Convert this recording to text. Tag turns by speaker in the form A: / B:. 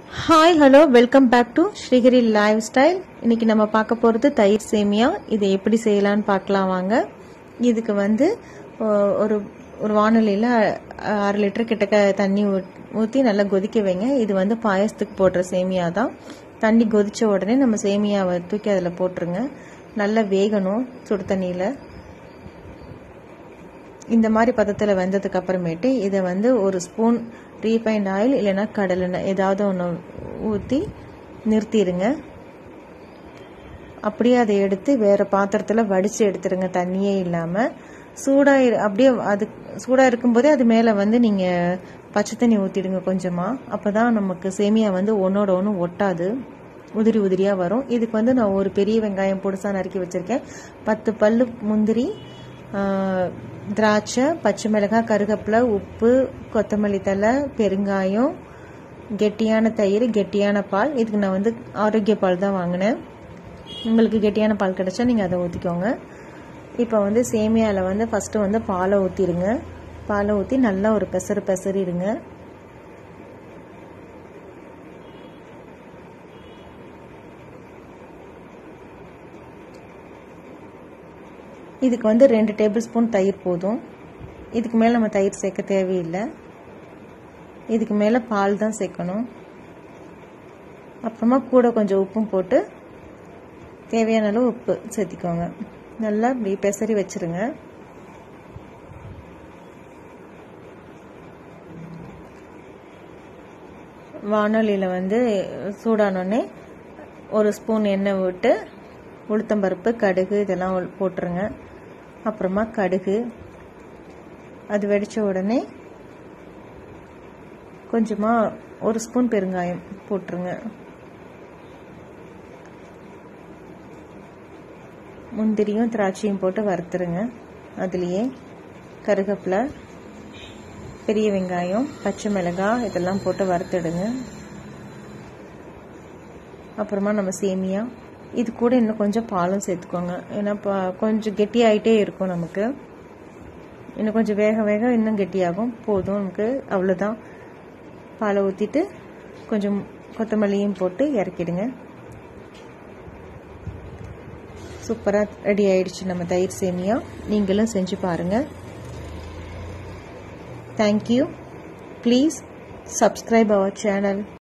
A: hi hello welcome back to Srihari lifestyle இன்னைக்கு நம்ம பார்க்க போகிறது தயிர் சேமியா இதை எப்படி செய்யலான்னு பார்க்கலாம் வாங்க இதுக்கு வந்து ஒ- ஒரு ஒரு வானொலியில் அரை லிட்டர் கிட்டக்க தண்ணி ஊற்றி நல்லா கொதிக்க வைங்க இது வந்து பாயசத்துக்கு போடுற சேமியா தான் தண்ணி கொதிச்ச உடனே நம்ம சேமியாவை தூக்கி அதில் போட்டுருங்க நல்லா வேகணும் சுடு தண்ணியில் இந்த மாதிரி பதத்தில் வெந்ததுக்கு அப்புறமேட்டு இதை வந்து ஒரு ஸ்பூன் ரீஃபைண்ட் ஆயில் இல்லைன்னா கடலெண்ணெய் ஏதாவது ஒன்று ஊற்றி நிறுத்திடுங்க அப்படியே அதை எடுத்து வேறு பாத்திரத்தில் வடித்து எடுத்துருங்க தண்ணியே இல்லாமல் சூடாக அப்படியே அது சூடாக இருக்கும்போதே அது மேலே வந்து நீங்கள் பச்சை தண்ணி ஊற்றிடுங்க கொஞ்சமாக அப்போ தான் நமக்கு சேமியா வந்து ஒன்றோட ஒன்று ஒட்டாது உதிரி உதிரியாக வரும் இதுக்கு வந்து நான் ஒரு பெரிய வெங்காயம் பொடுசாக நறுக்கி வச்சுருக்கேன் பத்து பல்லு முந்திரி ஆஹ், திராட்சை பச்சை மிளகாய் கருகப்பிலை உப்பு கொத்தமல்லி தழை பெருங்காயம் கெட்டியான தயிர் கெட்டியான பால் இதுக்கு நான் வந்து ஆரோக்கிய பால் தான் வாங்கினேன் உங்களுக்கு கெட்டியான பால் கிடைச்சா நீங்கள் அதை ஊற்றிக்கோங்க இப்போ வந்து சேமியாவில் வந்து ஃபஸ்ட்டு வந்து பாலை ஊற்றிடுங்க பாலை ஊற்றி நல்லா ஒரு பெசறு பெசறிடுங்க இதுக்கு வந்து ரெண்டு டேபிள் ஸ்பூன் தயிர் போதும் இதுக்கு மேலே நம்ம தயிர் சேர்க்க தேவையில்லை இதுக்கு மேலே பால் தான் சேர்க்கணும் அப்புறமா கூட கொஞ்சம் உப்பும் போட்டு தேவையான அளவு உப்பு சேர்த்திக்கோங்க நல்லா இப்படி பெசரி வச்சிருங்க வானொலியில் வந்து சூடானோடனே ஒரு ஸ்பூன் எண்ணெய் விட்டு உளுத்தம்பருப்பு கடுகு இதெல்லாம் உள்- போட்டுருங்க அப்புறமா கடுகு அது வெடித்த உடனே கொஞ்சமாக ஒரு ஸ்பூன் பெருங்காயம் போட்டுருங்க முந்திரியும் திராட்சையும் போட்டு வறுத்துருங்க அதுலேயே கருகப்பிலை பெரிய வெங்காயம் பச்சை மிளகாய் இதெல்லாம் போட்டு வறுத்துடுங்க அப்புறமா நம்ம சேமியா இது கூட இன்னும் கொஞ்சம் பாலும் சேர்த்துக்கோங்க ஏன்னா பா- கொஞ்சம் கெட்டியாயிட்டே இருக்கும் நமக்கு இன்னும் கொஞ்சம் வேக வேக இன்னும் கெட்டியாகும் போதும் நமக்கு அவ்வளோதான் பாலை ஊற்றிட்டு கொஞ்சம் கொத்தமல்லியும் போட்டு இறக்கிடுங்க சூப்பராக ரெடி ஆயிடுச்சு நம்ம தயிர் சேமியா நீங்களும் செஞ்சு பாருங்கள் thank you please subscribe our channel